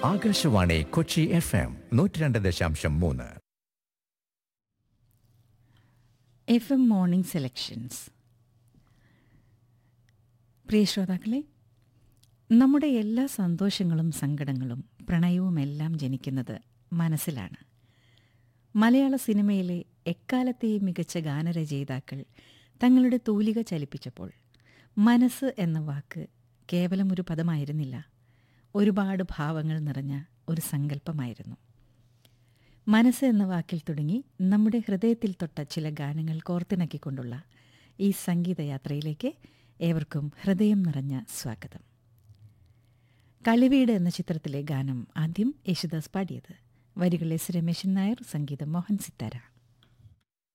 Akashvani Kochi F M നൂറ്റി രണ്ട് ദശാംശം മൂന്ന് എഫ് എം മോർണിംഗ് സെലക്ഷൻസ് പ്രിയ ശ്രോതാക്കളെ നമ്മുടെ എല്ലാ സന്തോഷങ്ങളും സങ്കടങ്ങളും പ്രണയവുമെല്ലാം ജനിക്കുന്നത് മനസ്സിലാണ് മലയാള സിനിമയിലെ എക്കാലത്തെയും മികച്ച ഗാനരചയിതാക്കൾ തങ്ങളുടെ തൂലിക ചലിപ്പിച്ചപ്പോൾ മനസ്സ് എന്ന വാക്ക് കേവലം ഒരു പദമായിരുന്നില്ല ഒരുപാട് ഭാവങ്ങൾ നിറഞ്ഞ ഒരു സങ്കല്പമായിരുന്നു മനസ്സ് എന്ന വാക്കിൽ തുടങ്ങി നമ്മുടെ ഹൃദയത്തിൽ തൊട്ട ചില ഗാനങ്ങൾ കോർത്തിണക്കിക്കൊണ്ടുള്ള ഈ സംഗീതയാത്രയിലേക്ക് ഏവർക്കും ഹൃദയം നിറഞ്ഞ സ്വാഗതം കളിവീട് എന്ന ചിത്രത്തിലെ ഗാനം ആദ്യം യേശുദാസ് പാടിയത് വരികൾ എസ് രമേശൻ നായർ സംഗീതം മോഹൻ സിത്താര